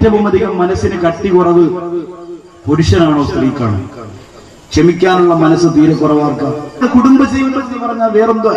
ഏറ്റവും അധികം മനസ്സിന് കട്ടി കുറവ് പുരുഷനാണോ സ്ത്രീക്കാണോ ക്ഷമിക്കാനുള്ള മനസ്സ് തീരെ കുറവാർക്കാം കുടുംബജീവിതം എന്ന് പറഞ്ഞാൽ വേറെന്തോ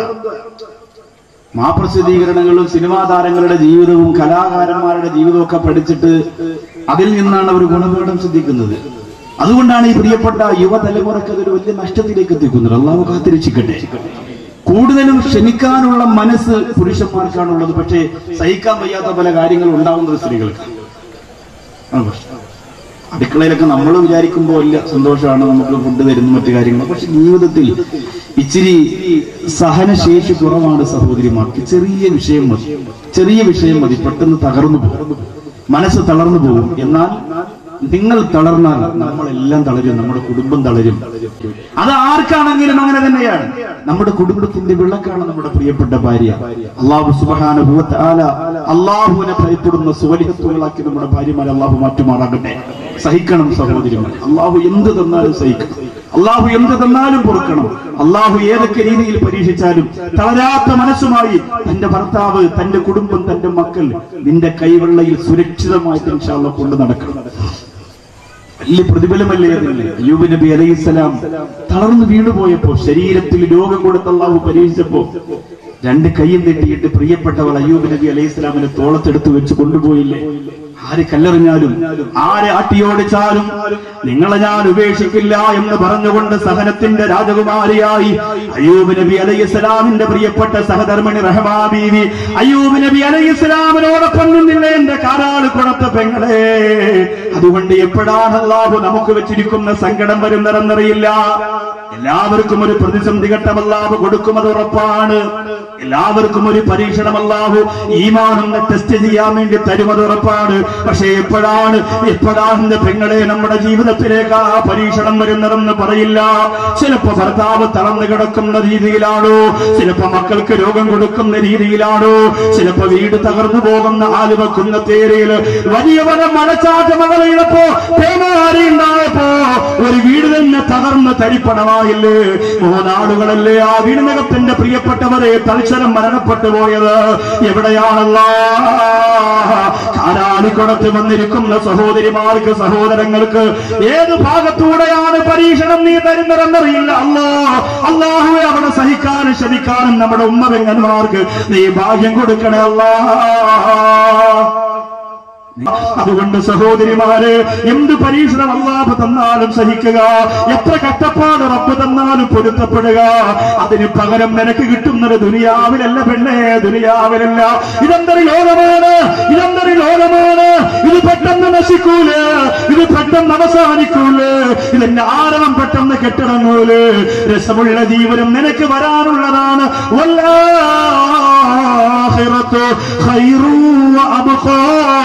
മാപ്രസിദ്ധീകരണങ്ങളും സിനിമാ താരങ്ങളുടെ ജീവിതവും കലാകാരന്മാരുടെ ജീവിതവും ഒക്കെ പഠിച്ചിട്ട് അതിൽ നിന്നാണ് അവർ ഗുണപാഠം ശ്രദ്ധിക്കുന്നത് അതുകൊണ്ടാണ് ഈ പ്രിയപ്പെട്ട യുവതലമുറക്ക് അതൊരു വലിയ നഷ്ടത്തിലേക്ക് എത്തിക്കുന്നത് അള്ളാഹു കാത്തിരക്ഷിക്കട്ടെ കൂടുതലും ക്ഷമിക്കാനുള്ള മനസ്സ് പുരുഷന്മാർക്കാണുള്ളത് പക്ഷേ സഹിക്കാൻ വയ്യാത്ത പല കാര്യങ്ങൾ ഉണ്ടാവുന്നത് സ്ത്രീകൾക്ക് ആണ് പ്രശ്നം. അടുക്കളയിലൊക്കെ നമ്മൾ വിചാരിക്കുമ്പോൾ വലിയ സന്തോഷമാണ് നമുക്ക് ഫുഡ് തരുന്ന മറ്റു കാര്യങ്ങൾ പക്ഷെ ജീവിതത്തിൽ ഇച്ചിരി സഹനശേഷി കുറവാണ് സഹോദരിമാർക്ക് ചെറിയ വിഷയം മതി ചെറിയ വിഷയം മതി പെട്ടെന്ന് തകർന്നു പോകും മനസ്സ് തളർന്നു പോകും എന്നാൽ നിങ്ങൾ തളർന്നാൽ നമ്മളെല്ലാം തളരും നമ്മുടെ കുടുംബം തളരും അത് ആർക്കാണെങ്കിലും അങ്ങനെ തന്നെയാണ് നമ്മുടെ കുടുംബത്തിന്റെ വിളക്കാണ് നമ്മുടെ പ്രിയപ്പെട്ട ഭാര്യ അള്ളാഹു സുബാനുഭവത്ത് ആല അള്ളാഹുവിനെ ഭയപ്പെടുന്ന സുവലിഹത്തുകളാക്കി നമ്മുടെ ഭാര്യമാരെ അള്ളാഹു മാറ്റുമാറാകട്ടെ സഹിക്കണം സഹോദരിമാർ അള്ളാഹു എന്ത് തന്നാലും സഹിക്കണം അള്ളാഹു എന്ത് തന്നാലും പൊറുക്കണം അള്ളാഹു ഏതൊക്കെ രീതിയിൽ പരീക്ഷിച്ചാലും തളരാത്ത മനസ്സുമായി തന്റെ ഭർത്താവ് തന്റെ കുടുംബം തന്റെ മക്കൾ നിന്റെ കൈവെള്ളയിൽ സുരക്ഷിതമായിട്ട് ഇൻഷാല്ല കൊണ്ട് നടക്കണം വലിയ പ്രതിഫലമല്ലേ അതില്ലേ അയ്യൂബ് നബി അലൈഹിസ്സലാം തളർന്നു വീണുപോയപ്പോ ശരീരത്തിൽ രോഗം കൊടുത്ത അള്ളാഹു പരീക്ഷിച്ചപ്പോ രണ്ട് കൈയും തെറ്റിയിട്ട് പ്രിയപ്പെട്ടവൾ അയ്യൂബ് നബി അലൈഹിസ്സലാമിനെ തോളത്തെടുത്ത് വെച്ച് കൊണ്ടുപോയില്ലേ ആര് കല്ലെറിഞ്ഞാലും ആരെ ആട്ടിയോടിച്ചാലും നിങ്ങളെ ഞാൻ ഉപേക്ഷിക്കില്ല എന്ന് പറഞ്ഞുകൊണ്ട് സഹനത്തിന്റെ രാജകുമാരിയായി അയ്യൂബ് നബി അലൈഹിസ്സലാമിന്റെ പ്രിയപ്പെട്ട സഹധർമ്മിണി റഹമാ ബീവി അയ്യൂബ് നബി അലൈഹിസ്സലാമിനോടൊപ്പം നിന്നില്ല എന്റെ കാരാള് കൊടുത്ത പെങ്ങളെ അതുകൊണ്ട് എപ്പോഴാണ് അള്ളാഹു നമുക്ക് വെച്ചിരിക്കുന്ന സങ്കടം വരുന്നതെന്നറിയില്ല എല്ലാവർക്കും ഒരു പ്രതിസന്ധി ഘട്ടം അല്ലാഹു കൊടുക്കുന്നത് ഉറപ്പാണ് എല്ലാവർക്കും ഒരു പരീക്ഷണം അല്ലാഹു ഈമാനെന്ന് ടെസ്റ്റ് ചെയ്യാൻ വേണ്ടി തരുമത് ഉറപ്പാണ് പക്ഷേ എപ്പോഴാണ് എപ്പോഴാണ് എന്റെ പെങ്ങളെ നമ്മുടെ ജീവിതത്തിലേക്ക് ആ പരീക്ഷണം വരുന്നതെന്ന് പറയില്ല ചിലപ്പോ ഭർത്താവ് തളർന്നു കിടക്കുന്ന രീതിയിലാണോ ചിലപ്പോ മക്കൾക്ക് രോഗം കൊടുക്കുന്ന രീതിയിലാണോ ചിലപ്പോ വീട് തകർന്നു പോകുന്ന ആലുവക്കുന്ന തേരയിൽ വലിയ വന മഴച്ചാറ്റ മകളയിലപ്പോ പേമാരി ഉണ്ടായപ്പോ ഒരു വീട് തന്നെ തകർന്ന് തരിപ്പണമായില്ലേ മൂന്നാളുകളല്ലേ ആ വീടിനകത്തിന്റെ പ്രിയപ്പെട്ടവരെ തൽക്ഷണം മരണപ്പെട്ടു പോയത് എവിടെയാണല്ല കാരാളിക്കുടത്ത് വന്നിരിക്കുന്ന സഹോദരിമാർക്ക് സഹോദരങ്ങൾക്ക് ഏത് ഭാഗത്തൂടെയാണ് പരീക്ഷണം നീ തരുന്നതെന്നറിയില്ല അല്ലോ അള്ളാഹുവെ അവിടെ സഹിക്കാനും ക്ഷമിക്കാനും നമ്മുടെ ഉമ്മ പെങ്ങന്മാർക്ക് നീ ഭാഗ്യം കൊടുക്കണേ അല്ലാ അതുകൊണ്ട് സഹോദരിമാര് എന്ത് പരീക്ഷണം അള്ളാഹ് തന്നാലും സഹിക്കുക എത്ര കഷ്ടപ്പാട് റബ്ബ് തന്നാലും പൊരുത്തപ്പെടുക അതിന് പകരം നിനക്ക് കിട്ടുന്നത് ദുനിയാവിലല്ല പെണ്ണേ ദുനിയാവിലല്ല ഇതെന്തൊരു ലോകമാണ് ഇതെന്തൊരു ലോകമാണ് ഇത് പെട്ടെന്ന് നശിക്കൂല് ഇത് പെട്ടെന്ന് അവസാനിക്കൂല് ഇതിന്റെ ആരവം പെട്ടെന്ന് കെട്ടിടങ്ങൂല് രസമുള്ള ജീവനം നിനക്ക് വരാനുള്ളതാണ് വല്ലാഹിറത്തു ഖൈറു വഅബ്ഖാ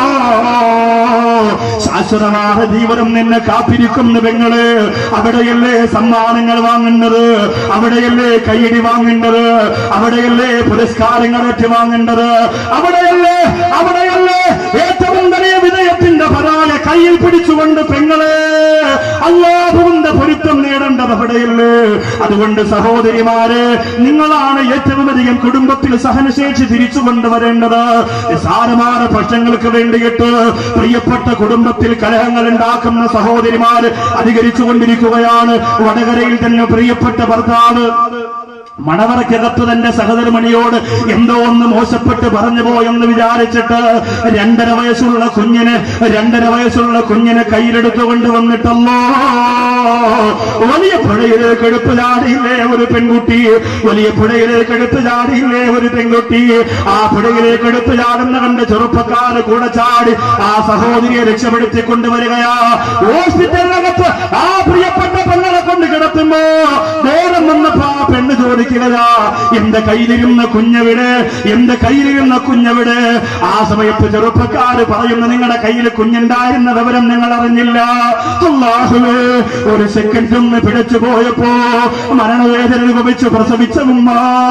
ശാശ്വതമായ ജീവനം നിന്നെ കാത്തിരിക്കുന്ന പെങ്ങള് അവിടെയല്ലേ സമ്മാനങ്ങൾ വാങ്ങേണ്ടത് അവിടെയല്ലേ കയ്യടി വാങ്ങേണ്ടത് അവിടെയല്ലേ പുരസ്കാരങ്ങൾ ഏറ്റുവാങ്ങേണ്ടത് അവിടെയല്ലേ അവിടെയല്ലേ ഏറ്റവും വലിയ വിജയത്തിന്റെ പതാക കയ്യിൽ പിടിച്ചുകൊണ്ട് പെങ്ങളെ അള്ളാഹുവിന്റെ പൊരുത്തം നേടേണ്ടത് അവിടെയല്ലേ അതുകൊണ്ട് സഹോദരിമാര് നിങ്ങളാണ് ഏറ്റവും അധികം കുടുംബത്തിൽ സഹനശേഷി തിരിച്ചു കൊണ്ടുവരേണ്ടത് നിസ്സാരമായ പ്രശ്നങ്ങൾക്ക് വേണ്ടിയിട്ട് പ്രിയപ്പെട്ട കുടുംബത്തിൽ കലഹങ്ങൾ ഉണ്ടാക്കുന്ന സഹോദരിമാർ അധികരിച്ചു കൊണ്ടിരിക്കുകയാണ് വടകരയിൽ തന്നെ പ്രിയപ്പെട്ട ഭർത്താവ് മണവറക്കകത്ത് തന്റെ സഹധർമ്മണിയോട് എന്തോ ഒന്ന് മോശപ്പെട്ട് പറഞ്ഞു പോയെന്ന് വിചാരിച്ചിട്ട് രണ്ടര വയസ്സുള്ള കുഞ്ഞിന് രണ്ടര വയസ്സുള്ള കുഞ്ഞിനെ കയ്യിലെടുത്തു കൊണ്ടുവന്നിട്ടല്ലോ വലിയ പുഴയിലേക്ക് എടുപ്പ് ചാടിയില്ലേ ഒരു പെൺകുട്ടി വലിയ പുഴയിലേക്ക് എടുപ്പ് ചാടിയില്ലേ ഒരു പെൺകുട്ടി ആ പുഴയിലേക്ക് എടുപ്പ് ചാടുന്ന കണ്ട് ചെറുപ്പക്കാര് കൂടെ ചാടി ആ സഹോദരിയെ രക്ഷപ്പെടുത്തി കൊണ്ടുവരികയാ ഹോസ്പിറ്റലിനകത്ത് ആ പ്രിയപ്പെട്ട പെണ്ണെ കൊണ്ട് കിടത്തുമ്പോ നേരം വന്നപ്പോ ആ പെണ്ണ് ചോദിക്കുകയാ എന്റെ കയ്യിലിരുന്ന കുഞ്ഞവിടെ എന്റെ കയ്യിലിരുന്ന കുഞ്ഞവിടെ ആ സമയത്ത് ചെറുപ്പക്കാര് പറയുന്നു നിങ്ങളുടെ കയ്യിൽ കുഞ്ഞുണ്ടായിരുന്ന വിവരം നിങ്ങൾ അറിഞ്ഞില്ല അള്ളാഹുവേ ഒരു സെക്കൻഡ് ഒന്ന് പിടിച്ചു പോയപ്പോ മരണവേദന അനുഭവിച്ച് പ്രസവിച്ച ഉമ്മ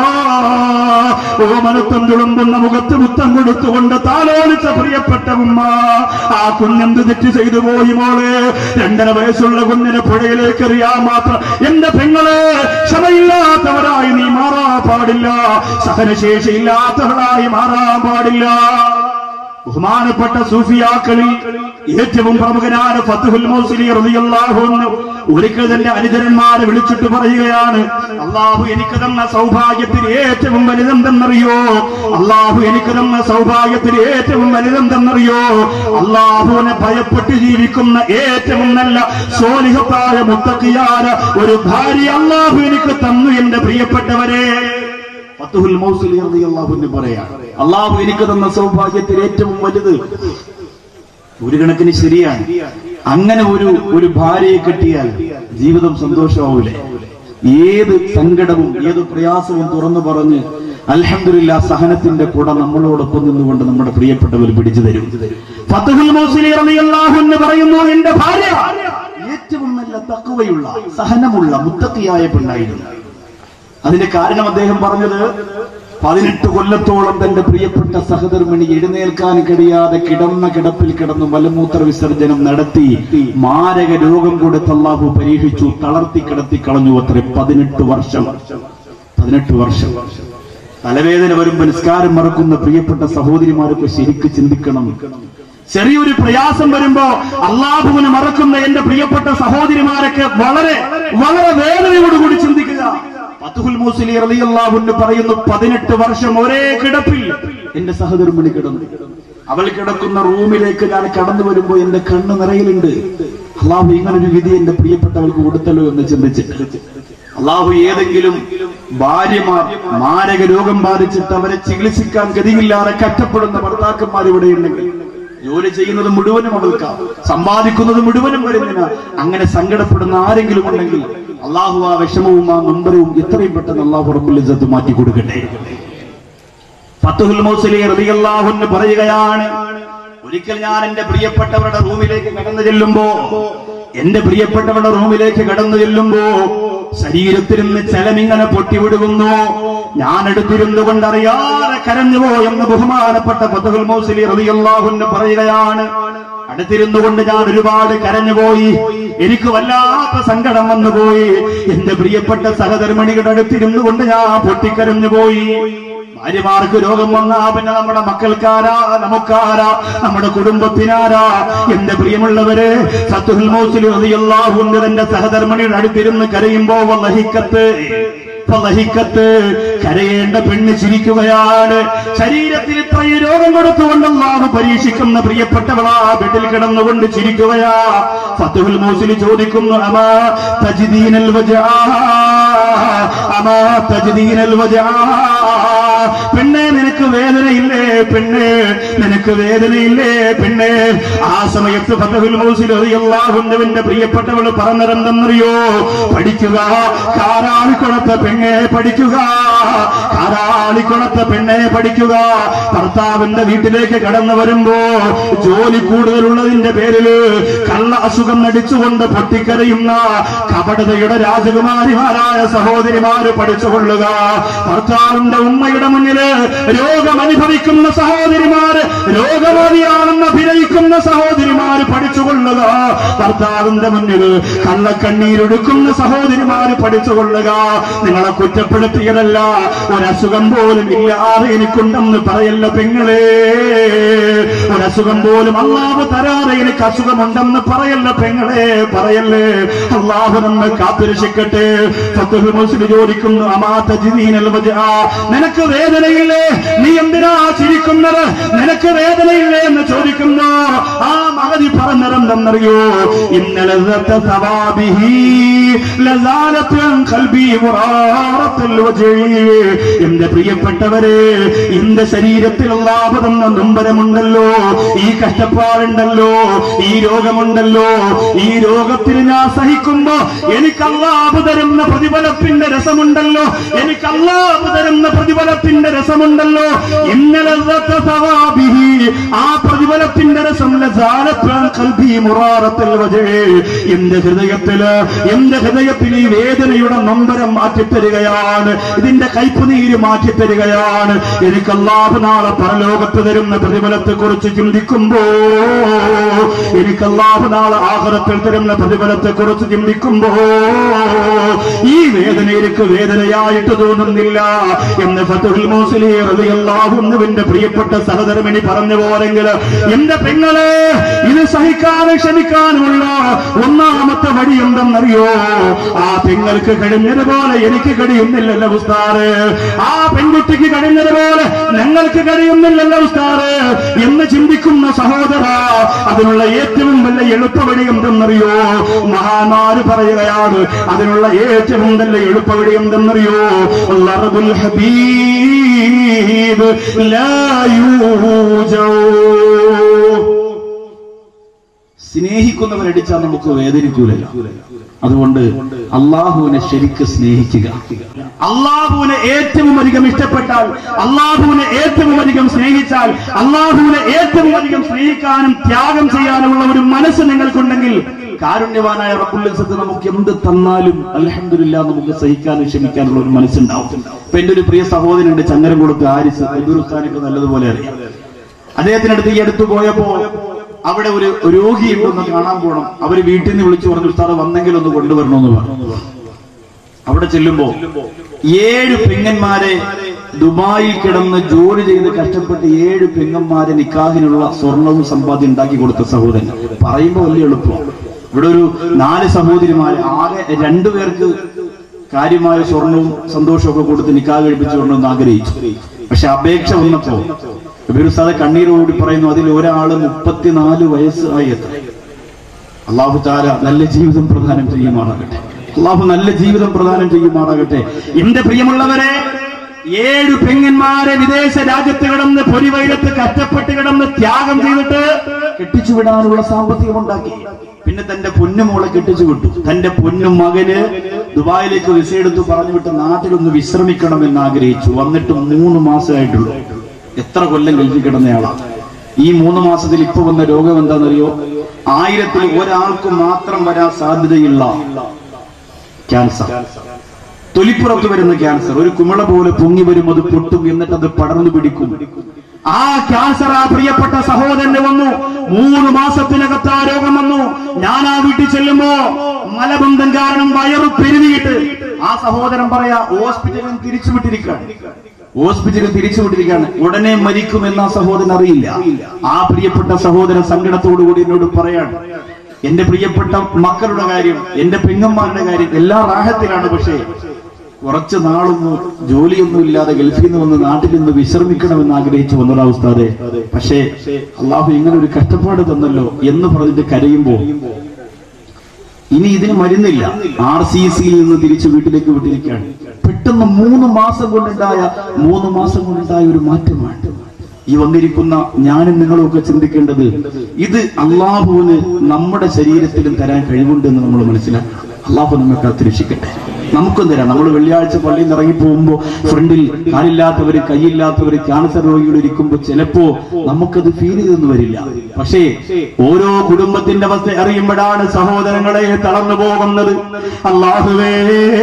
ഓ മനത്തം തുളുമ്പുന്ന മുഖത്ത് മുത്തം കൊടുത്തുകൊണ്ട് താലോലിച്ച പ്രിയപ്പെട്ട ഉമ്മ ആ കുഞ്ഞെന്ത് തെറ്റ് ചെയ്തു പോയി മോള് രണ്ടര വയസ്സുള്ള കുഞ്ഞിനെ പുഴയിലേക്ക് എറിയാൻ മാത്രം എന്റെ പെങ്ങളെ ക്ഷമയില്ലാത്തവരായി നീ മാറാൻ പാടില്ല സഹനശേഷിയില്ലാത്തവരായി മാറാൻ പാടില്ല ബഹുമാനപ്പെട്ട സൂഫിയാക്കളിൽ ഏറ്റവും പ്രമുഖനായ ഫത്തുഹുൽ മൗസിലി റളിയല്ലാഹു അൻഹു ഒരിക്കൽ തന്റെ അനുചരന്മാരെ വിളിച്ചിട്ട് പറയുകയാണ് അള്ളാഹു എനിക്ക് തന്ന സൗഭാഗ്യത്തിൽ ഏറ്റവും വലുതെന്തെന്നറിയോ അള്ളാഹു എനിക്ക് തന്ന സൗഭാഗ്യത്തിൽ ഏറ്റവും വലുതെന്തെന്നറിയോ അള്ളാഹുവിനെ ഭയപ്പെട്ട് ജീവിക്കുന്ന ഏറ്റവും നല്ല സോലിഹത്തായ മുത്തക്കിയാര ഒരു ഭാര്യ അള്ളാഹു എനിക്ക് തന്നു എന്റെ പ്രിയപ്പെട്ടവരെ ഫത്തുഹുൽ മൗസിലി റളിയല്ലാഹു പറയാം അള്ളാഹു എനിക്ക് തന്ന സൗഭാഗ്യത്തിൽ ഏറ്റവും വലുത് ഒരു കണക്കിന് ശരിയാണ് അങ്ങനെ ഒരു ഒരു ഭാര്യയെ കിട്ടിയാൽ ജീവിതം സന്തോഷമാവൂലേ ഏത് സങ്കടവും ഏത് പ്രയാസവും തുറന്നു പറഞ്ഞ് അൽഹംദുലില്ല സഹനത്തിന്റെ കൂടെ നമ്മളോടൊപ്പം നിന്നുകൊണ്ട് നമ്മുടെ പ്രിയപ്പെട്ടവർ പിടിച്ചു തരും ഫത്തുഹുൽ മൗസിലി റളിയല്ലാഹു അൻഹു പറയുന്നു എന്റെ ഭാര്യ ഏറ്റവും നല്ല തക്കവയുള്ള സഹനമുള്ള മുത്തക്കിയായ പെണ്ണായിരുന്നു അതിന്റെ കാരണം അദ്ദേഹം പറഞ്ഞത് പതിനെട്ട് കൊല്ലത്തോളം തന്റെ പ്രിയപ്പെട്ട സഹധർമ്മിണി എഴുന്നേൽക്കാൻ കഴിയാതെ കിടന്ന കിടപ്പിൽ കിടന്നു മലമൂത്ര വിസർജനം നടത്തി മാരക രോഗം കൊടുത്ത് അള്ളാഹു പരീക്ഷിച്ചു തളർത്തി കിടത്തി കളഞ്ഞു അത്ര പതിനെട്ട് വർഷം പതിനെട്ട് വർഷം തലവേദന വരുമ്പോൾ നിസ്കാരം മറക്കുന്ന പ്രിയപ്പെട്ട സഹോദരിമാരൊക്കെ ശരിക്ക് ചിന്തിക്കണം ചെറിയൊരു പ്രയാസം വരുമ്പോ അള്ളാഹുവിനെ മറക്കുന്ന എന്റെ പ്രിയപ്പെട്ട സഹോദരിമാരൊക്കെ വളരെ വളരെ വേദനയോടുകൂടി ചിന്തിക്കുക ഫത്തുഹുൽ മൂസലി റളിയല്ലാഹുവിന് പറയുന്നു പതിനെട്ട് വർഷം ഒരേ കിടപ്പിൽ എന്റെ സഹധർമ്മിണി കിടന്നു അവൾ കിടക്കുന്ന റൂമിലേക്ക് ഞാൻ കടന്നു വരുമ്പോ എന്റെ കണ്ണ് നിറയിലുണ്ട് അള്ളാഹു ഇങ്ങനൊരു വിധി എന്റെ പ്രിയപ്പെട്ടവൾക്ക് കൊടുത്തല്ലോ എന്ന് ചിന്തിച്ചിട്ട് അള്ളാഹു ഏതെങ്കിലും ഭാര്യമാർ മാരക രോഗം ബാധിച്ചിട്ട് അവരെ ചികിത്സിക്കാൻ ഗതിയില്ലാതെ കഷ്ടപ്പെടുന്ന ഭർത്താക്കന്മാർ ഇവിടെ ഉണ്ടെങ്കിൽ ജോലി ചെയ്യുന്നത് മുഴുവനും അവൾക്കാം സമ്പാദിക്കുന്നത് മുഴുവനും വരുന്നില്ല അങ്ങനെ സങ്കടപ്പെടുന്ന ആരെങ്കിലും ഉണ്ടെങ്കിൽ അള്ളാഹു ആ വിഷമവും ആ നൊമ്പരവും എത്രയും പെട്ടെന്ന് അള്ളാഹു റബ്ബുൽ ഇസ്സത്ത് മാറ്റി കൊടുക്കട്ടെ ഫത്തുഹുൽ മൗസലി റളിയല്ലാഹു അൻഹു പറയുകയാണ് ഒരിക്കൽ ഞാൻ എന്റെ പ്രിയപ്പെട്ടവരുടെ റൂമിലേക്ക് കടന്നു ചെല്ലുമ്പോ എന്റെ പ്രിയപ്പെട്ടവരുടെ റൂമിലേക്ക് കടന്നു ചെല്ലുമ്പോ ശരീരത്തിൽ നിന്ന് ചലമിങ്ങനെ പൊട്ടിവിടുന്നു ഞാൻ എടുത്തിരുന്നു കൊണ്ടറിയാതെ കരഞ്ഞുപോ എന്ന് ബഹുമാനപ്പെട്ട ഫത്തുഹുൽ മൗസലി റളിയല്ലാഹു അൻഹു പറയുകയാണ് അടുത്തിരുന്നു കൊണ്ട് ഞാൻ ഒരുപാട് കരഞ്ഞുപോയി എനിക്ക് വല്ലാത്ത സങ്കടം വന്നുപോയി എന്റെ പ്രിയപ്പെട്ട സഹധർമ്മിണികളുടെ അടുത്തിരുന്നു കൊണ്ട് ഞാൻ പൊട്ടിക്കരഞ്ഞു പോയി ഭാര്യമാർക്ക് രോഗം വന്നാ പിന്നെ നമ്മുടെ മക്കൾക്കാരാ നമുക്കാരാ നമ്മുടെ കുടുംബത്തിനാരാ എന്റെ പ്രിയമുള്ളവര് സത്തുൽ മൗസിൽ റളിയല്ലാഹു തന്റെ സഹധർമ്മിണിയുടെ അടുത്തിരുന്ന് കരയുമ്പോ വല്ലഹിക്കത്ത് ഫലഹിക്കത്ത് കരയേണ്ട പെണ്ണ് ചിരിക്കുകയാണ് ശരീരത്തിൽ ഇത്രയും രോഗം കൊടുത്തുകൊണ്ട് അള്ളാഹു പരീക്ഷിക്കുന്ന പ്രിയപ്പെട്ടവളാ ബെഡിൽ കിടന്നുകൊണ്ട് ചിരിക്കുകയാ ഫത്തുൽ മൂസിൽ ചോദിക്കുന്നു അമാ തജ്ദീനൽ വജാ അമാ തജ്ദീനൽ വജാ പെണ്ണെ നിനക്ക് വേദനയില്ലേ പെണ്ണ് നിനക്ക് വേദനയില്ലേ പെണ്ണ് ആ സമയത്ത് ഫതഹുൽ മൗസിൽ റളിയല്ലാഹുവിന്റെ പ്രിയപ്പെട്ടവൾ പറഞ്ഞതെന്തെന്നറിയോ പഠിക്കുക കാരാളിക്കുളത്ത പെണ്ണെ പഠിക്കുക കാരാളിക്കുളത്ത പെണ്ണെ പഠിക്കുക ഭർത്താവിന്റെ വീട്ടിലേക്ക് കടന്നു വരുമ്പോ ജോലി കൂടുതലുള്ളതിന്റെ പേരില് കള്ള അസുഖം നടിച്ചുകൊണ്ട് പൊട്ടിക്കരയുന്ന കപടതയുടെ രാജകുമാരിമാരായ സഹോദരിമാര് പഠിച്ചുകൊള്ളുക ഭർത്താവിന്റെ ഉമ്മയുടെ മുന്നില് രോഗം അനുഭവിക്കുന്ന സഹോദരിമാര് രോഗവാദിയാണെന്ന് അഭിനയിക്കുന്ന സഹോദരിമാര് പഠിച്ചുകൊള്ളുക ഭർത്താവിന്റെ മുന്നിൽ കള്ളക്കണ്ണീരൊടുക്കുന്ന സഹോദരിമാര് പഠിച്ചുകൊള്ളുക നിങ്ങളെ കുറ്റപ്പെടുത്തിയതല്ല ഒരസുഖം പോലും ഇല്ലാതെ എനിക്കുണ്ടെന്ന് പറയല്ല പെങ്ങളെ ഒരസുഖം പോലും അള്ളാഹു തരാതെ എനിക്ക് അസുഖമുണ്ടെന്ന് പറയല്ല പെങ്ങളെ പറയല്ലേ അള്ളാഹു നമ്മെ കാത്തുരക്ഷിക്കട്ടെ ഫത്തുഹ് മുസ്ലിം ചോദിക്കുന്നു അമാത്ത ജിദീനൽ വജാ നിനക്ക് വേദനയില്ലേ നീ എന്തിനാ ചിരിക്കുന്നത് നിനക്ക് വേദനയില്ലേ എന്ന് ചോദിക്കുന്നു ആ മഹതി പറഞ്ഞതെന്തെന്നറിയോ ഇന്നലെ എന്റെ പ്രിയപ്പെട്ടവരെ എന്റെ ശരീരത്തിൽ അള്ളാഹുതെന്ന നൊമ്പരമുണ്ടല്ലോ ഈ കഷ്ടപ്പാടുണ്ടല്ലോ ഈ രോഗമുണ്ടല്ലോ ഈ രോഗത്തിന് ഞാൻ സഹിക്കുമ്പോ എനിക്ക് അള്ളാഹു തരുന്ന പ്രതിഫലത്തിന്റെ രസമുണ്ടല്ലോ എനിക്ക് അള്ളാഹു തരുന്ന പ്രതിഫലത്തിന്റെ രസമുണ്ടല്ലോ ഇന്നലെ സവാബിഹി ആ പ്രതിഫലത്തിന്റെ രസം ലസാലത്താൻ കൽബി മുറാറത്തിൽ വജേ എന്റെ ഹൃദയത്തില് എന്റെ ഹൃദയത്തിൽ ഈ വേദനയുടെ നൊമ്പരം മാറ്റിത്തരികയാണ് ഇതിന്റെ കയ്പുനീര് മാറ്റിത്തരികയാണ് എനിക്ക് അള്ളാഹു നാളെ പരലോകത്ത് തരുന്ന പ്രതിഫലത്തെ കുറിച്ച് ചിന്തിക്കുമ്പോ എനിക്ക് അള്ളാഹു നാളെ ആഹ്റത്തിൽ തരുന്ന പ്രതിഫലത്തെ കുറിച്ച് ചിന്തിക്കുമ്പോ ഈ വേദന എനിക്ക് വേദനയായിട്ട് തോന്നുന്നില്ല എന്ന് ഫതുൽ മോസിലി റളിയല്ലാഹുവിന്റെ പ്രിയപ്പെട്ട സഹധർമ്മിണി പറഞ്ഞു പോരെങ്കിൽ എന്റെ പെങ്ങളെ ഇത് സഹിക്കാനും ക്ഷമിക്കാനുമുള്ള ഒന്നാമത്തെ വഴി എന്തെന്നറിയോ ആ പെങ്ങൾക്ക് കഴിഞ്ഞതുപോലെ എനിക്ക് കഴിയുന്നില്ലല്ലോ ഉസ്താറ് ആ പെൺകുട്ടിക്ക് കഴിഞ്ഞതുപോലെ ഞങ്ങൾക്ക് കഴിയുന്നില്ലല്ലോ ഉസ്താറ് എന്ന് ചിന്തിക്കുന്ന സഹോദര അതിനുള്ള ഏറ്റവും വലിയ എളുപ്പവഴി എന്തെന്നറിയോ മഹാനാര് പറയുകയാണ് അതിനുള്ള ഏറ്റവും വലിയ എളുപ്പവഴി എന്തെന്നറിയോ ലറബുൽ ഹബീബ് ലാ യൂജൗ സ്നേഹിക്കുന്നവരടിച്ചാൽ നമുക്ക് വേദനിക്കൂലല്ലോ അതുകൊണ്ട് അള്ളാഹുവിനെ ശരിക്ക് സ്നേഹിക്കുക അള്ളാഹുവിനെ ഏറ്റവും അധികം ഇഷ്ടപ്പെട്ടാൽ അള്ളാഹുവിനെ ഏറ്റവും അധികം സ്നേഹിച്ചാൽ അള്ളാഹുവിനെ ഏറ്റവും അധികം സ്നേഹിക്കാനും ത്യാഗം ചെയ്യാനുമുള്ള ഒരു മനസ്സ് നിങ്ങൾക്കുണ്ടെങ്കിൽ കാരുണ്യവാനായ റബ്ബുൽ നമുക്ക് എന്ത് തന്നാലും അലഹമില്ല നമുക്ക് സഹിക്കാനും ക്ഷമിക്കാനുള്ള ഒരു മനസ്സുണ്ടാവും ഇപ്പൊ എന്റെ ഒരു പ്രിയ സഹോദരനുണ്ട് ചങ്ങരംകുളത്ത് ആരിസ് എബിറുസ്ഥാനൊക്കെ നല്ലതുപോലെ അറിയാം അദ്ദേഹത്തിനടുത്ത് ഈ അടുത്ത് പോയപ്പോ അവിടെ ഒരു രോഗിയുണ്ടെന്ന് കാണാൻ പോകണം അവര് വീട്ടിൽ നിന്ന് വിളിച്ചു പറഞ്ഞു ഉസ്താദ് വന്നെങ്കിൽ ഒന്ന് കൊണ്ടുവരണമെന്ന് പറഞ്ഞു അവിടെ ചെല്ലുമ്പോ ഏഴ് പെങ്ങന്മാരെ ദുബായിൽ കിടന്ന് ജോലി ചെയ്ത് കഷ്ടപ്പെട്ട് ഏഴ് പെങ്ങന്മാരെ നിക്കാഹിനുള്ള സ്വർണവും സമ്പാദ്യം ഉണ്ടാക്കി കൊടുത്ത സഹോദരൻ പറയുമ്പോ വലിയ എളുപ്പമാണ് ഇവിടെ ഒരു നാല് സഹോദരിമാര് ആകെ രണ്ടുപേർക്ക് കാര്യമായ സ്വർണവും സന്തോഷവും ഒക്കെ കൊടുത്ത് നിക്കാഹ് കഴിപ്പിച്ചു കൊണ്ടെന്ന് ആഗ്രഹിച്ചു പക്ഷെ അപേക്ഷ വന്നപ്പോ ഉസ്താദ് കണ്ണീരോടി പറയുന്നു അതിൽ ഒരാള് മുപ്പത്തിനാല് വയസ്സായി എത്ര അള്ളാഹു താര നല്ല ജീവിതം പ്രദാനം ചെയ്യുമാറാകട്ടെ അള്ളാഹു നല്ല ജീവിതം പ്രദാനം ചെയ്യുമാറാകട്ടെ എന്റെ പ്രിയമുള്ളവരെ ഏഴു പെങ്ങന്മാരെ വിദേശ രാജ്യത്ത് കിടന്ന് പൊരിവൈരത്ത് കഷ്ടപ്പെട്ട് കിടന്ന് ത്യാഗം ചെയ്തിട്ട് കെട്ടിച്ചു വിടാനുള്ള സാമ്പത്തികം ഉണ്ടാക്കി പിന്നെ തന്റെ പൊന്നുമോളെ കെട്ടിച്ചു വിട്ടു തന്റെ പൊന്നു മകന് ദുബായിലേക്ക് വിസ എടുത്ത് പറഞ്ഞു വിട്ട് നാട്ടിലൊന്ന് വിശ്രമിക്കണമെന്ന് ആഗ്രഹിച്ചു വന്നിട്ട് മൂന്ന് മാസമായിട്ടുള്ളൂ എത്ര കൊല്ലം ഗൾഫിൽ കിടന്നയാളാണ് ഈ മൂന്ന് മാസത്തിൽ ഇപ്പൊ വന്ന രോഗം എന്താണെന്നറിയോ ആയിരത്തിൽ ഒരാൾക്ക് മാത്രം വരാൻ സാധ്യതയുള്ള ക്യാൻസർ തൊലിപ്പുറത്ത് വരുന്ന ക്യാൻസർ ഒരു കുമിള പോലെ പൊങ്ങി വരും അത് പൊട്ടും എന്നിട്ട് അത് പടർന്നു പിടിക്കും ആ ക്യാൻസർ ആ പ്രിയപ്പെട്ട സഹോദരന് വന്നു മൂന്ന് മാസത്തിനകത്ത് ആ രോഗം വന്നു ഞാൻ ആ വീട്ടിൽ ചെല്ലുമ്പോ മലബന്ധം കാരണം വയറു പെരുവിയിട്ട് ആ സഹോദരൻ പറയാ ഹോസ്പിറ്റലിൽ തിരിച്ചുവിട്ടിരിക്കുകയാണ് ഹോസ്പിറ്റലിൽ തിരിച്ചുവിട്ടിരിക്കുകയാണ് ഉടനെ മരിക്കുമെന്ന് ആ സഹോദരൻ അറിയില്ല ആ പ്രിയപ്പെട്ട സഹോദരൻ സങ്കടത്തോടുകൂടി എന്നോട് പറയാണ് എന്റെ പ്രിയപ്പെട്ട മക്കളുടെ കാര്യം എന്റെ പെങ്ങന്മാരുടെ കാര്യം എല്ലാ റാഹത്തിലാണ് പക്ഷേ കുറച്ച് നാളൊന്നും ജോലിയൊന്നും ഇല്ലാതെ ഗൾഫിൽ നിന്ന് വന്ന് നാട്ടിൽ നിന്ന് വിശ്രമിക്കണമെന്ന് ആഗ്രഹിച്ചു വന്നതാ ഉസ്താദെ പക്ഷേ അള്ളാഹു ഇങ്ങനെ ഒരു കഷ്ടപ്പാട് തന്നല്ലോ എന്ന് പറഞ്ഞിട്ട് കരയുമ്പോ ഇനി ഇതിന് മരുന്നില്ല ആർ സി സിയിൽ നിന്ന് തിരിച്ച് വീട്ടിലേക്ക് വിട്ടിരിക്കുകയാണ് പെട്ടെന്ന് മൂന്ന് മാസം കൊണ്ടുണ്ടായ മൂന്ന് മാസം കൊണ്ടുണ്ടായ ഒരു മാറ്റമാണ് ഈ വന്നിരിക്കുന്ന ഞാനും നിങ്ങളും ഒക്കെ ചിന്തിക്കേണ്ടത് ഇത് അള്ളാഹുവിന് നമ്മുടെ ശരീരത്തിലും തരാൻ കഴിവുണ്ടെന്ന് നമ്മൾ മനസ്സിലാക്കണം അള്ളാഹു നമ്മെ കാത്തിരക്ഷിക്കട്ടെ നമുക്കും തരാം നമ്മൾ വെള്ളിയാഴ്ച പള്ളിയിൽ നിന്ന് ഇറങ്ങി പോകുമ്പോൾ ഫ്രണ്ടിൽ കാലില്ലാത്തവര് കൈയില്ലാത്തവര് ക്യാൻസർ രോഗികൾ ഇരിക്കുമ്പോൾ ചിലപ്പോ നമുക്കത് ഫീൽ ചെയ്തെന്ന് വരില്ല പക്ഷേ ഓരോ കുടുംബത്തിന്റെ അവസ്ഥ അറിയുമ്പോഴാണ് സഹോദരങ്ങളെ തളർന്നു പോകുന്നത് അള്ളാഹുവേ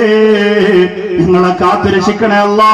നിങ്ങളെ കാത്തുരക്ഷിക്കണേ അല്ലാ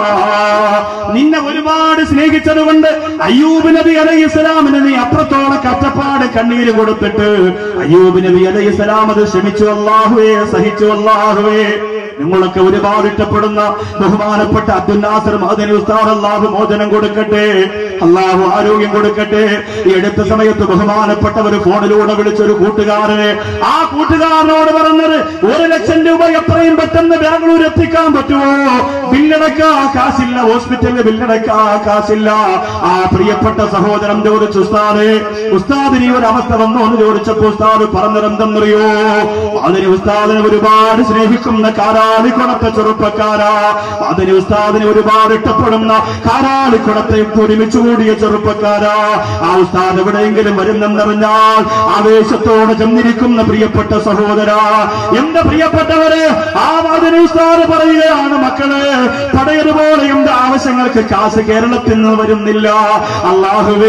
നിന്നെ ഒരുപാട് സ്നേഹിച്ചത് കൊണ്ട് അയ്യൂബ് നബി അലൈഹി ഇസ്ലാമിന് നീ അപ്പുറത്തോളം കഷ്ടപ്പാട് കണ്ണീര് കൊടുത്തിട്ട് അയ്യൂബ് നബി അലൈഹി ഇസ്ലാം അത് ക്ഷമിച്ചു അള്ളാഹുവേ സഹിച്ചു അള്ളാഹുവേ നിങ്ങളൊക്കെ ഒരുപാട് ഇഷ്ടപ്പെടുന്ന ബഹുമാനപ്പെട്ട അബ്ദുൽ നാസർ മദനി ഉസ്താദ് അള്ളാഹു മോചനം കൊടുക്കട്ടെ അള്ളാഹു ആരോഗ്യം കൊടുക്കട്ടെ ഈ അടുത്ത സമയത്ത് ബഹുമാനപ്പെട്ടവർ ഫോണിലൂടെ വിളിച്ചൊരു കൂട്ടുകാരനെ ആ കൂട്ടുകാരനോട് പറഞ്ഞത് ഒരു ലക്ഷം രൂപ എത്രയും പെട്ടെന്ന് ബാംഗ്ലൂർ എത്തിക്കാൻ പറ്റുമോ ബില്ലടക്കാ കാശില്ല ഹോസ്പിറ്റലിൽ ബില്ലടക്കാ കാശില്ല ആ പ്രിയപ്പെട്ട സഹോദരൻ ചോദിച്ചു ഉസ്താദെ ഉസ്താദിന് ഈ ഒരു അവസ്ഥ വന്നോ എന്ന് ചോദിച്ചപ്പോ ഉസ്താദ് പറഞ്ഞതെന്തെന്നറിയോ അതിന് ഉസ്താദിനെ ഒരുപാട് സ്നേഹിക്കുന്ന കാരാളിക്കുളത്തെ ചെറുപ്പക്കാരാ അതിന് ഉസ്താദിനെ ഒരുപാട് ഇഷ്ടപ്പെടുന്ന കാരാളിക്കുളത്തെ ഒരുമിച്ച് കൂടിയ ചെറുപ്പക്കാരാ ആ ഉസ്താദ് എവിടെയെങ്കിലും വരുന്നെന്നറിഞ്ഞാൽ ആവേശത്തോടെ ചെന്നിരിക്കുന്ന പ്രിയപ്പെട്ട സഹോദര എന്റെ പ്രിയപ്പെട്ടവരെ ആ അതിന് ഉസ്താദ് പറയുകയാണ് മക്കളെ പടയതുപോലെ എന്റെ ആവശ്യങ്ങൾക്ക് കാശ് കേരളത്തിൽ നിന്ന് വരുന്നില്ല അള്ളാഹുവേ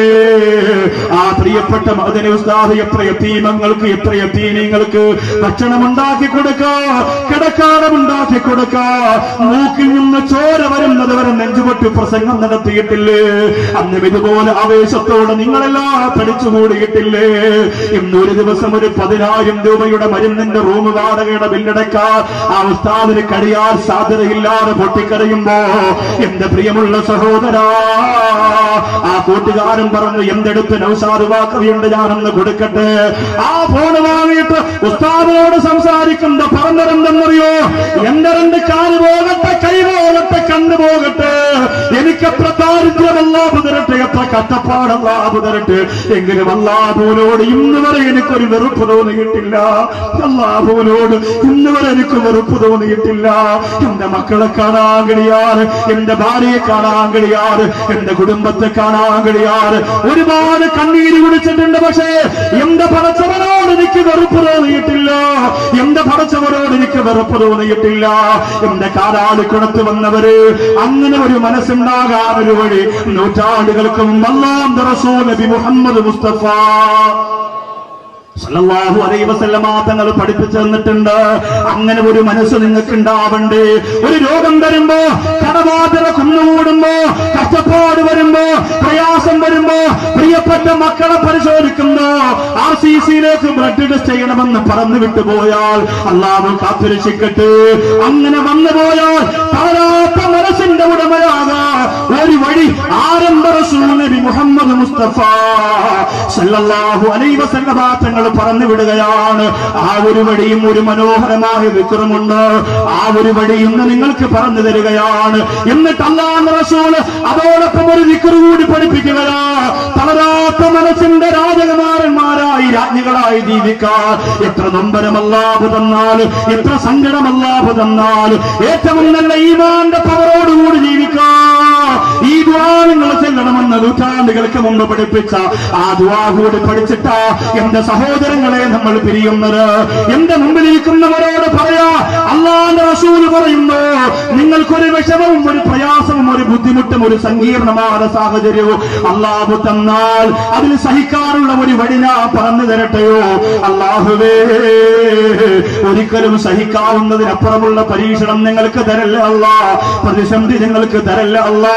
ആ പ്രിയപ്പെട്ട മദനി ഉസ്താദ് എത്ര എത്തീമങ്ങൾക്ക് എത്ര എത്തീനങ്ങൾക്ക് ഭക്ഷണം ഉണ്ടാക്കി കൊടുക്ക കിടക്കാടം ഉണ്ടാക്കി കൊടുക്ക മൂക്കിൽ നിന്ന് ചോര വരുന്നത് വരെ നെഞ്ചുപൊട്ടി പ്രസംഗം നടത്തിയിട്ടില്ലേ അന്ന് ഇതുപോലെ ആവേശത്തോടെ നിങ്ങളെല്ലാം പഠിച്ചുകൂടിയിട്ടില്ലേ ഇന്ന് ഒരു ദിവസം ഒരു പതിനായിരം രൂപയുടെ മരുന്നിന്റെ റൂം വാടകയുടെ ബില്ലടക്കാൻ ആ ഉസ്താദിന് കഴിയാൻ സാധ്യതയില്ലാതെ പൊട്ടിക്കരയുമ്പോ എന്റെ പ്രിയമുള്ള സഹോദരാ ആ കൂട്ടുകാരൻ പറഞ്ഞു എന്തെടുത്ത് നൗസാദ് വാക്കവിയുണ്ട് ഞാനൊന്ന് കൊടുക്കട്ടെ ആ ഫോൺ വാങ്ങിയിട്ട് ഉസ്താദിനോട് സംസാരിക്കുന്ന പറഞ്ഞതെന്തെന്നറിയോ എന്റെ രണ്ട് കാല് പോകട്ടെ കൈ പോകട്ടെ കണ്ണു പോകട്ടെ എനിക്ക് എത്ര ദാരിദ്ര്യം അല്ലാഹു തരട്ടെ എത്ര കഷ്ടപ്പാട് അല്ലാഹു തരട്ടെ എങ്കിലും അല്ലാഹുവിനോട് ഇന്ന് വരെ എനിക്കൊരു വെറുപ്പ് തോന്നിയിട്ടില്ല അല്ലാഹുവിനോട് ഇന്ന് വരെ എനിക്ക് വെറുപ്പ് തോന്നിയിട്ടില്ല എന്റെ മക്കളെ കാണാൻ കഴിയാറ് എന്റെ ഭാര്യയെ കാണാൻ കഴിയാറ് എന്റെ കുടുംബത്തെ കാണാൻ കഴിയാറ് ഒരുപാട് കണ്ണീര് കുടിച്ചിട്ടുണ്ട് പക്ഷേ എന്റെ പടച്ചവനോട് എനിക്ക് വെറുപ്പ് തോന്നിയിട്ടില്ല എന്റെ പടച്ചവനോട് എനിക്ക് വെറുപ്പ് തോന്നിയിട്ടില്ല എന്റെ കാലാളിക്കുണത്ത് വന്നവര് അങ്ങനെ ഒരു മനസ്സുണ്ടാകാൻ ഒരു വഴി നൂറ്റാണ്ടുകൾക്ക് മുമ്പ് അല്ലാഹുവിന്റെ റസൂൽ നബി മുഹമ്മദ് മുസ്തഫ സല്ലല്ലാഹു അലൈഹി വസല്ലമ തങ്ങൾ പഠിപ്പിച്ചു തന്നിട്ടുണ്ട് അങ്ങനെ ഒരു മനസ്സ് നിങ്ങൾക്ക് ഉണ്ടാവണ്ടേ ഒരു രോഗം വരുമ്പോ കടബാധ്യത കുന്നുകൂടുമ്പോ കഷ്ടപ്പാട് വരുമ്പോ പ്രയാസം വരുമ്പോ പ്രിയപ്പെട്ട മക്കളെ പരിശോധിക്കുന്നു ആർ സി സിയിലേക്ക് ബ്ലഡ് ടെസ്റ്റ് ചെയ്യണമെന്ന് പറഞ്ഞു വിട്ടുപോയാൽ അള്ളാഹു കാത്തുരക്ഷിക്കട്ടെ അങ്ങനെ വന്നു പോയാൽ തളരാത്ത മനസ്സിന്റെ ഉടമയാകാ ഒരു വഴി ആരംഭ റസൂൽ നബി മുഹമ്മദ് മുസ്തഫ സല്ലല്ലാഹു അലൈഹി വസല്ലമ തങ്ങൾ പറഞ്ഞു വിടുകയാണ് ആ ഒരു വഴിയും ഒരു മനോഹരമായ വിക്രമുണ്ട് ആ ഒരു വഴി ഇന്ന് നിങ്ങൾക്ക് പറഞ്ഞു തരികയാണ് എന്നിട്ട് അല്ലാഹ് റസൂൽ അതോടൊപ്പം ഒരു വിക്ര കൂടി പഠിപ്പിക്കുകയാ തളരാത്ത മനസ്സിന്റെ രാജകുമാരന്മാരായി രാജ്ഞികളായി ജീവിക്കാൻ എത്ര നൊമ്പരമല്ലാഹു തന്നാൽ എത്ര സങ്കടമല്ലാഹു തന്നാൽ ഏറ്റവും നല്ല ഈമാന്റെ പവറോടുകൂടി ജീവിക്കാൻ ഈ ദുആ നിങ്ങൾ ചെല്ലണമെന്ന് നൂറ്റാണ്ടുകൾക്ക് മുമ്പ് പഠിപ്പിച്ച ആ ദുആ കൂടി പഠിച്ചിട്ട എന്റെ സഹോദരങ്ങളെ നമ്മൾ പിരിയുന്നത് എന്റെ മുമ്പിലിരിക്കുന്നവരോട് പറയാ അള്ളാന്റെ റസൂല് പറയുന്നു നിങ്ങൾക്കൊരു വിഷമവും ഒരു പ്രയാസവും ഒരു ബുദ്ധിമുട്ടും ഒരു സങ്കീർണമായ സാഹചര്യവും അള്ളാഹു തന്നാൽ അതിൽ സഹിക്കാനുള്ള ഒരു വഴി ഞാൻ പറഞ്ഞു തരട്ടെയോ അള്ളാഹുവേ ഒരിക്കലും സഹിക്കാവുന്നതിനപ്പുറമുള്ള പരീക്ഷണം നിങ്ങൾക്ക് തരല്ല അല്ല പ്രതിസന്ധി നിങ്ങൾക്ക് തരല്ല അല്ല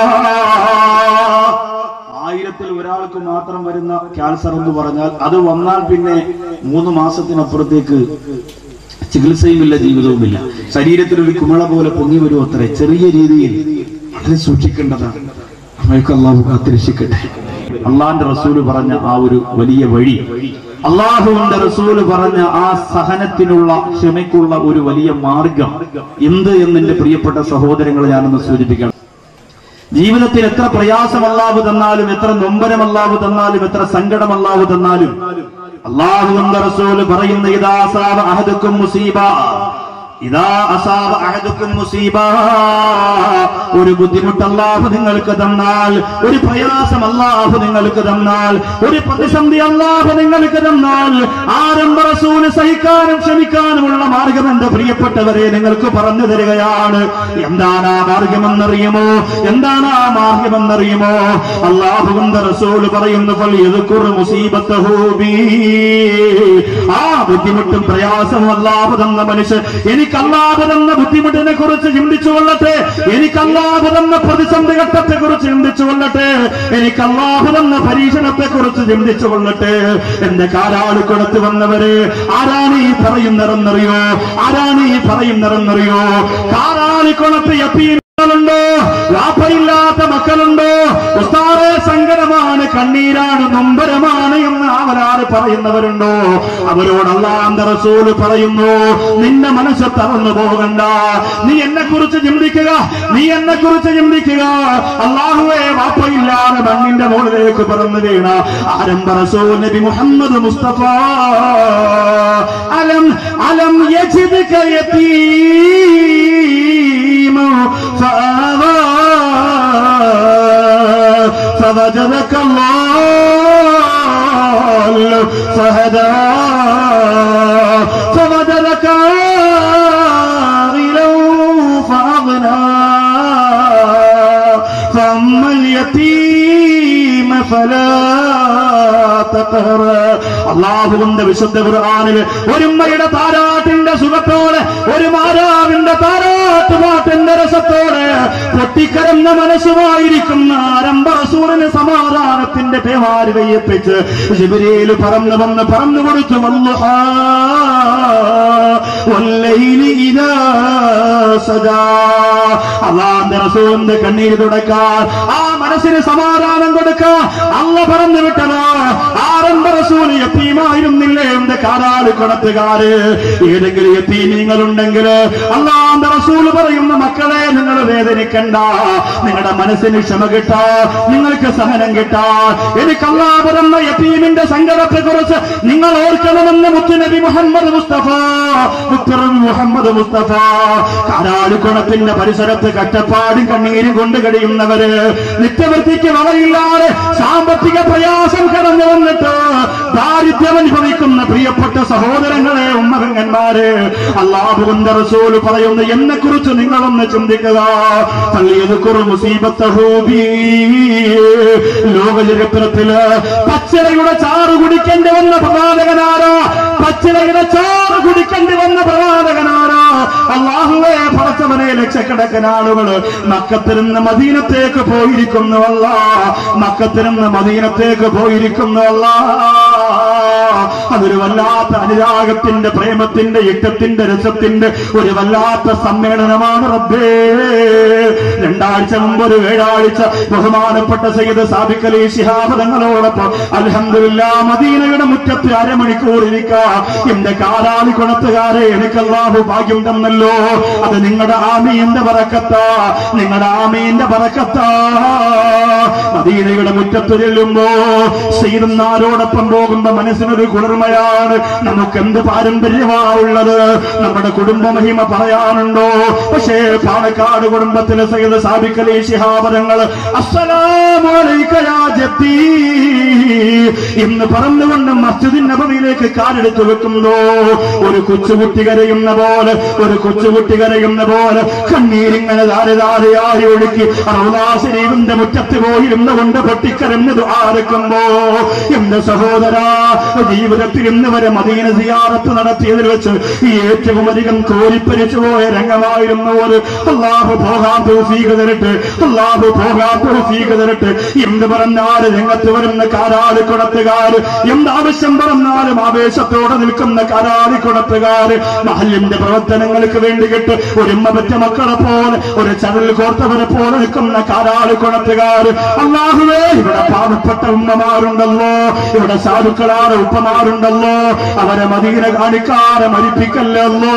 ആയിരത്തിൽ ഒരാൾക്ക് മാത്രം വരുന്ന ക്യാൻസർ എന്ന് പറഞ്ഞാൽ അത് വന്നാൽ പിന്നെ മൂന്ന് മാസത്തിനപ്പുറത്തേക്ക് ചികിത്സയുമില്ല ജീവിതവുമില്ല ശരീരത്തിൽ ഒരു കുമിള പോലെ പൊങ്ങി വരും അത്രേ ചെറിയ രീതിയിൽ വളരെ സൂക്ഷിക്കേണ്ടതാണ് നമ്മൾക്ക് അള്ളാഹു കാത്തിരക്ഷിക്കട്ടെ അള്ളാന്റെ റസൂല് പറഞ്ഞ ആ ഒരു വലിയ വഴി അള്ളാഹുവിന്റെ റസൂല് പറഞ്ഞ ആ സഹനത്തിനുള്ള ക്ഷമയ്ക്കുള്ള ഒരു വലിയ മാർഗം എന്ത് എന്നെന്റെ പ്രിയപ്പെട്ട സഹോദരങ്ങളെ ഞാനൊന്ന് സൂചിപ്പിക്കണം ജീവിതത്തിൽ എത്ര പ്രയാസം അല്ലാഹു തന്നാലും എത്ര നൊമ്പരം അല്ലാഹു തന്നാലും എത്ര സങ്കടം അല്ലാഹു തന്നാലും അള്ളാഹുവിന്റെ റസൂല് പറയുന്ന ഇതാ സാബ അഹദുക്കും മുസീബ ഇതാ അസാബ അഹദുക്കും മുസീബ ഒരു ബുദ്ധിമുട്ട് അല്ലാഹു നിങ്ങൾക്ക് തന്നാൽ ഒരു പ്രയാസം അല്ലാഹു നിങ്ങൾക്ക് തന്നാൽ ഒരു പ്രതിസന്ധി അല്ലാഹു നിങ്ങൾക്ക് തന്നാൽ ആരംഭ റസൂല് സഹിക്കാനും ക്ഷമിക്കാനുമുള്ള മാർഗം എന്റെ പ്രിയപ്പെട്ടവരെ നിങ്ങൾക്ക് പറഞ്ഞു തരികയാണ് എന്താണ് ആ മാർഗമെന്നറിയുമോ എന്താണ് ആ മാർഗമെന്നറിയുമോ അള്ളാഹുവിന്റെ റസൂല് പറയുന്നു ഫൽ യദ്കുർ മുസീബത്തഹു ബി ആ ബുദ്ധിമുട്ടും പ്രയാസവും അല്ലാഹു തന്ന മനുഷ്യൻ എനിക്ക് അല്ലാഹു തന്ന ബുദ്ധിമുട്ടിനെ കുറിച്ച് ചിന്തിച്ചു കൊള്ളട്ടെ എനിക്ക് അല്ലാഹു തന്ന പ്രതിസന്ധി ഘട്ടത്തെ കുറിച്ച് ചിന്തിച്ചു കൊള്ളട്ടെ എനിക്ക് അല്ലാഹു തന്ന പരീക്ഷണത്തെ കുറിച്ച് ചിന്തിച്ചു കൊള്ളട്ടെ എന്റെ കാലാളിക്കുളത്ത് വന്നവര് ആരാണ് ഈ പറയുന്നതെന്നറിയോ ആരാണ് ഈ പറയുന്നതെന്നറിയോ കാലാളിക്കുളത്ത് യത്തീമുകളുണ്ടോ ലാഭയില്ലാത്ത മക്കളുണ്ടോ ഉസ്താറെ സങ്കടമാണ് കണ്ണീരാണ് നൊമ്പരമാണ് എന്ന് അവരാറ് പറയുന്നവരുണ്ടോ അവരോട് അള്ളാന്റെ റസൂല് പറയുന്നു നിന്റെ മനസ്സ് തറന്നു പോകണ്ട നീ എന്നെ കുറിച്ച് ചിന്തിക്കുക നീ എന്നെ കുറിച്ച് ചിന്തിക്കുക അള്ളാഹുവെ വാപ്പയില്ലാതെ മണ്ണിന്റെ മുകളിലേക്ക് പറന്നു വീണ ആരംഭ റസൂൽ നബി മുഹമ്മദ് മുസ്തഫ അലം അലം യജിദ്ക യതീമ فآوى فوجدك الله فهدى فوجدك عائلا فأغنى فأما اليتيم فلا تقهر അള്ളാഹുവിന്റെ വിശുദ്ധ ഖുർആനിൽ ഒരുമ്മയുടെ താരാട്ടിന്റെ സുഖത്തോടെ ഒരു മാരാവിന്റെ താരാട്ട് പാട്ടിന്റെ രസത്തോടെ പൊട്ടിക്കരന്ന മനസ്സുമായിരിക്കുന്ന ആരംഭ റസൂലിന് സമാധാനത്തിന്റെ പേമാര് കയ്യപ്പിച്ച് ജിബിരിയിൽ പറന്നു വന്ന് പറഞ്ഞു കൊടുത്തു വല്ലുഹാ വല്ലൈലി ഇദാ സജാ അള്ളാന്റെ റസൂലിന്റെ കണ്ണീര് തുടക്കാൻ ആ മനസ്സിന് സമാധാനം കൊടുക്കാൻ അല്ല പറഞ്ഞു വിട്ടത് ആരംഭ റസൂൽ യത്തീമായിരുന്നില്ലേ എന്റെ കാരാളി കൊണത്തുകാര് ഏതെങ്കിലും യത്തീമീങ്ങളുണ്ടെങ്കിൽ അള്ളാന്റെ റസൂൽ പറയുന്ന മക്കളെ നിങ്ങൾ വേദനിക്കണ്ട നിങ്ങളുടെ മനസ്സിന് ക്ഷമ കിട്ടാ നിങ്ങൾക്ക് സഹനം കിട്ടാ എനിക്ക് അള്ളാ പറയുന്ന യത്തീമിന്റെ സങ്കടത്തെ കുറിച്ച് നിങ്ങൾ ഓർക്കണമെന്ന് മുത്തുനബി മുഹമ്മദ് മുസ്തഫ മുത്തറബി മുഹമ്മദ് മുസ്തഫ കാരാളിക്കുണത്തിന്റെ പരിസരത്ത് കഷ്ടപ്പാടും കണ്ണീരും കൊണ്ട് കഴിയുന്നവര് നിത്യവൃത്തിക്ക് വളയില്ലാതെ സാമ്പത്തിക പ്രയാസം കടന്നു വന്നിട്ട് ദാരിദ്ര്യം അനുഭവിക്കുന്ന പ്രിയപ്പെട്ട സഹോദരങ്ങളെ ഉമ്മകന്മാര് അള്ളാഹുവിന്റെ റസൂല് പറയുന്നു എന്നെ കുറിച്ച് നിങ്ങളൊന്ന് ചിന്തിക്കുക തള്ളിയത് കുറു മുസീബത്തഹൂബി ലോക ചരിത്രത്തില് പച്ചിലയുടെ ചാറ് കുടിക്കേണ്ടി വന്ന പ്രവാചകനാരോ പച്ചിലയുടെ ചാറ് കുടിക്കേണ്ടി വന്ന പ്രവാചകനാരോ അള്ളാഹുവെ പടച്ചവനെ ലക്ഷക്കണക്കിന് ആളുകൾ മക്കത്തിരുന്ന് മദീനത്തേക്ക് പോയിരിക്കുന്നുവല്ല മക്കത്തിരുന്ന് മദീനത്തേക്ക് പോയിരിക്കുന്നുവല്ല അതൊരു വല്ലാത്ത അനുരാഗത്തിന്റെ പ്രേമത്തിന്റെ ഇഷ്ടത്തിന്റെ രസത്തിന്റെ ഒരു വല്ലാത്ത സമ്മേളനമാണ് റബ്ബേ രണ്ടാഴ്ച മുമ്പ് ഒരു ഏഴാഴ്ച ബഹുമാനപ്പെട്ട സയ്യിദ് സാബിക് അലി ശിഹാബ് തങ്ങളോടൊപ്പം അൽഹംദുലില്ല മദീനയുടെ മുറ്റത്ത് അരമണിക്കൂർ ഇരിക്കാ എന്റെ കാരാളി കുണത്തുകാരെ എനിക്ക് അല്ലാഹു ഭാഗ്യം തന്നല്ലോ അത് നിങ്ങളുടെ ആമീന്റെ പറക്കത്താ നിങ്ങളുടെ ആമീന്റെ പറക്കത്താ മദീനയുടെ മുറ്റത്ത് ചെല്ലുമ്പോ സീതുന്നാരോടൊപ്പം പോകുമ്പോ മനസ്സിനൊരു കുളിർമയാണ് നമുക്ക് എന്ത് പാരമ്പര്യമാ ഉള്ളത് നമ്മുടെ കുടുംബ മഹിമ പറയാനുണ്ടോ പക്ഷേ പാലക്കാട് കുടുംബത്തിലെ സൈദ് സാബിക്കലി ശിഹാപരങ്ങൾ അസ്സലാമലൈക്കയാജത്തി എന്ന് പറഞ്ഞുകൊണ്ട് മസ്ജിദിൻ നബവിയിലേക്ക് കാലെടുത്ത് വെക്കുന്നു ഒരു കൊച്ചുകുട്ടി കരയുന്ന പോലെ ഒരു കൊച്ചുകുട്ടി കരയുന്ന പോലെ കണ്ണീരിങ്ങനെ ധാരധാരയായി ഒഴുക്കി റൗദാശരീവിന്റെ മുറ്റത്ത് പോയിരുന്ന കൊണ്ട് പൊട്ടിക്കരഞ്ഞത് ആരക്കുമ്പോ എന്റെ സഹോദര ജീവിതത്തിൽ ഇന്ന് വരെ മദീന സിയാറത്ത് നടത്തിയതിൽ വെച്ച് ഈ ഏറ്റവും അധികം കോരിപ്പരിച്ചു പോയ രംഗമായിരുന്നു ഒരു അള്ളാഹു പോകാൻ തൗഫീഖ് തരട്ടെ അള്ളാഹു പോകാൻ തൗഫീഖ് തരട്ടെ എന്ത് പറഞ്ഞാല് രംഗത്ത് വരുന്ന കാരാളിക്കുണത്തുകാര് എന്താവശ്യം പറഞ്ഞാലും ആവേശത്തോടെ നിൽക്കുന്ന കാരാളിക്കുണത്തുകാര് മഹല്ലിന്റെ പ്രവർത്തനങ്ങൾക്ക് വേണ്ടി കിട്ട് ഒരു പറ്റ മക്കളെ പോലെ ഒരു ചരൽ കോർത്തവരെ പോലെ നിൽക്കുന്ന കാരാളിക്കുണത്തുകാര് അള്ളാഹുവേ ഇവിടെ പാവപ്പെട്ട ഉമ്മമാരുണ്ടല്ലോ ഇവിടെ സാധുക്കളാറ് ഉപ്പമാരുണ്ടല്ലോ അവരെ മദീന കാണിക്കാതെ മരിപ്പിക്കല്ലോ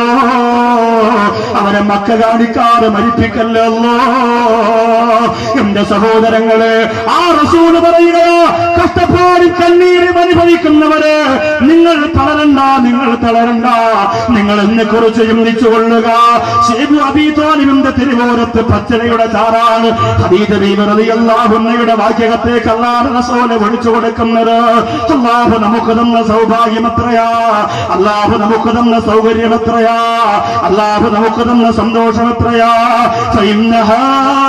അവരെ മക്ക കാണിക്കാതെ മരിപ്പിക്കല്ലോ എന്റെ സഹോദരങ്ങളെ ആ റസൂല് പറയുകയോ കഷ്ടപ്പാടി കണ്ണീരും അനുഭവിക്കുന്നവര് നിങ്ങൾ തളരണ്ട നിങ്ങൾ തളരണ്ട നിങ്ങൾ എന്നെ കുറിച്ച് ചിന്തിച്ചു കൊള്ളുക ഷേബു അബീതോലിമിന്റെ തിരുവോരത്ത് പച്ചലയുടെ ചാറാണ് ഹബീദ് അള്ളാഹുന്നയുടെ വാക്യകത്തേക്ക് അല്ലാതെ റസോലെ വിളിച്ചു കൊടുക്കുന്നത് അള്ളാഹു നമുക്ക് തന്ന സൗഭാഗ്യം എത്രയാ അള്ളാഹു നമുക്ക് തന്ന സൗകര്യം എത്രയാ അള്ളാഹു നമുക്ക് തന്ന സന്തോഷം എത്രയാ ഫഇന്നഹാ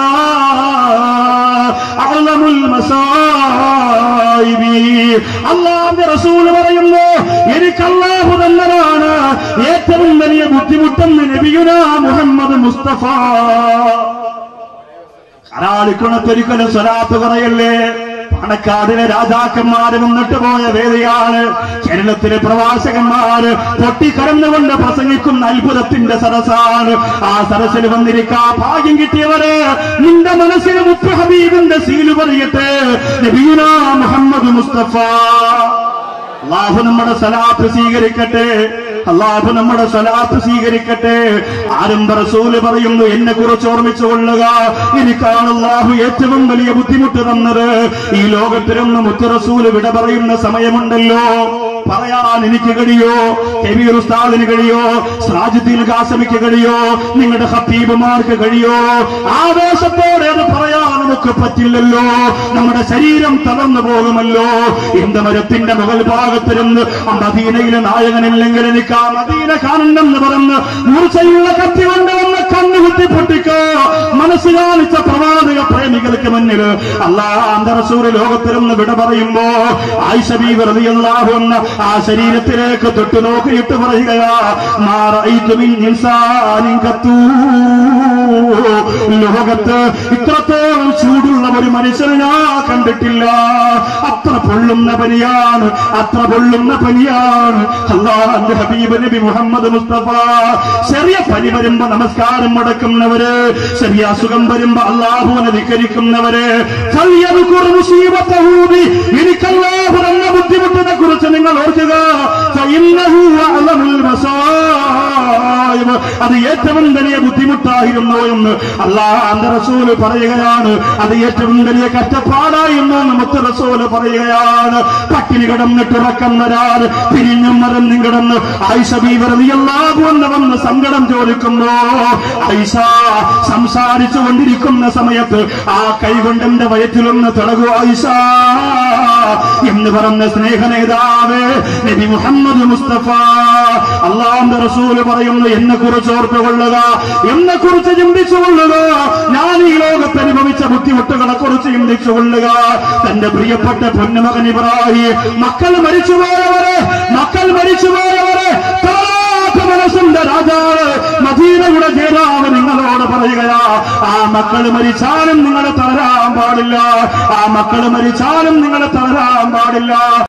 അഅ്ലമുൽ മസായിബി അള്ളാഹുവിന്റെ റസൂൽ പറയുന്നു എനിക്ക് അള്ളാഹു തന്നതാണ് ഏറ്റവും വലിയ ബുദ്ധിമുട്ടെന്ന് നബിയുന മുഹമ്മദ് മുസ്തഫ കരാളിക്കുണത്തൊരിക്കലും സ്വലാത്ത് പറയല്ലേ പണക്കാടിലെ രാജാക്കന്മാര് മുന്നിട്ട് പോയ വേദിയാണ് കേരളത്തിലെ പ്രവാസകന്മാര് പൊട്ടിക്കരന്നുകൊണ്ട് പ്രസംഗിക്കുന്ന അത്ഭുതത്തിന്റെ സരസാണ് ആ സരസിൽ വന്നിരിക്കാ ഭാഗ്യം കിട്ടിയവര് നിന്റെ മനസ്സിന് മുത്ത് ഹബീബിന്റെ സീല് പറയട്ടെ നബീന മുഹമ്മദ് മുസ്തഫ അള്ളാഹു നമ്മുടെ സലാത്ത് സ്വീകരിക്കട്ടെ അള്ളാഹു നമ്മുടെ സലാത്ത് സ്വീകരിക്കട്ടെ ആരും റസൂല് പറയുന്നു എന്നെ കുറിച്ച് ഓർമ്മിച്ചു കൊള്ളുക എനിക്കാണ് അള്ളാഹു ഏറ്റവും വലിയ ബുദ്ധിമുട്ട് തന്നത് ഈ ലോകത്തിലൊന്ന് മുത്ത് റസൂല് വിട പറയുന്ന സമയമുണ്ടല്ലോ പറയാൻ എനിക്ക് കഴിയോ കബീർ ഉസ്താദിന് കഴിയോ സ്രാജുദ്ദീൻ കാസമിക്ക് കഴിയോ നിങ്ങളുടെ ഹബീബുമാർക്ക് കഴിയോ ആവേശത്തോടെ അത് പറയാൻ നമുക്ക് പറ്റില്ലല്ലോ നമ്മുടെ ശരീരം തളർന്നു പോകുമല്ലോ എന്ത് മരത്തിന്റെ മുകൾ ഭാഗത്തിരുന്ന് ആ മദീനയിലെ നായകനില്ലെങ്കിൽ എനിക്ക് ആ മദീന കാണണമെന്ന് പറഞ്ഞ് മൂർച്ചയുള്ള കത്തി കൊണ്ടുവന്ന കണ്ണു കുത്തി പൊട്ടിക്കോ മനസ്സ് കാണിച്ച പ്രവാചക പ്രേമികൾക്ക് മുന്നിൽ അള്ളാന്റെ റസൂൽ ലോകത്തിരുന്ന് വിട പറയുമ്പോ ആയിഷബി വെറുതെ എന്ന ആ ശരീരത്തിലേക്ക് തൊട്ടു നോക്കിയിട്ട് പറയുകയാ മാറൈറ്റുമിൻ ഇൻസാനിൻ കത്തൂ ലോകത്ത് ഇത്രത്തോളം ചൂടുള്ള ഒരു മനുഷ്യനെ ഞാൻ കണ്ടിട്ടില്ല അത്ര പൊള്ളുന്ന പനിയാണ് അത്ര പൊള്ളുന്ന പനിയാണ് അള്ളാഹ് ഹബീബ് നബി മുഹമ്മദ് മുസ്തഫ ചെറിയ പനി വരുമ്പോ നമസ്കാരം മുടക്കുന്നവര് ചെറിയ അസുഖം വരുമ്പോ അള്ളാഹുവിനെ ധിക്കരിക്കുന്നവര് ഫല്യദ്കുർ മുസീബത്തഹു ബി. എനിക്ക് അല്ലാഹു തന്ന ബുദ്ധിമുട്ടിനെ കുറിച്ച് നിങ്ങൾ ഓർക്കുക ഫഇന്നഹു അഅലമുൽ മസായിബ്. അത് ഏറ്റവും വലിയ ബുദ്ധിമുട്ടായിരുന്നു എന്ന് അള്ളാഹ് റസൂല് പറയുകയാണ് അത് ഏറ്റവും വലിയ കഷ്ടപ്പാടായിരുന്നു എന്ന് മുത്ത് റസൂല് പറയുകയാണ് പട്ടിണി കിടന്നിട്ട് ഉറക്കം വരാതെ പിരിഞ്ഞും മറന്നും കിടന്ന് ആയിഷ ബീവറിയല്ലാകു എന്ന് വന്ന് സങ്കടം ചോദിക്കുന്നു ഐഷ സംസാരിച്ചു കൊണ്ടിരിക്കുന്ന സമയത്ത് ആ കൈകൊണ്ട് എന്റെ വയറ്റിലൊന്ന് തിളകു ഐഷ എന്ന് പറഞ്ഞ സ്നേഹനേതാവ് നബി മുഹമ്മദ് മുസ്തഫ അള്ളാന്റെ റസൂല് പറയുന്നു എന്നെ കുറിച്ച് ഓർത്തുകൊള്ളുക എന്നെ കുറിച്ച് ചിന്തിച്ചു കൊള്ളുക ഞാൻ ഈ ലോകത്ത് അനുഭവിച്ച ബുദ്ധിമുട്ടുകളെ കുറിച്ച് ചിന്തിച്ചു കൊള്ളുക തന്റെ പ്രിയപ്പെട്ട പൊന്നുമകൻ ഇബ്രാഹിം മക്കൾ മരിച്ചുപോയവരെ മക്കൾ മരിച്ചുപോയവരെ താരാത്ത മനസ്സിന്റെ രാജാവ് മദീനയുടെ ജേതാവ് നിങ്ങളോട് പറയുകയാ ആ മക്കൾ മരിച്ചാലും നിങ്ങളെ തളരാൻ പാടില്ല ആ മക്കൾ മരിച്ചാലും നിങ്ങളെ തളരാൻ പാടില്ല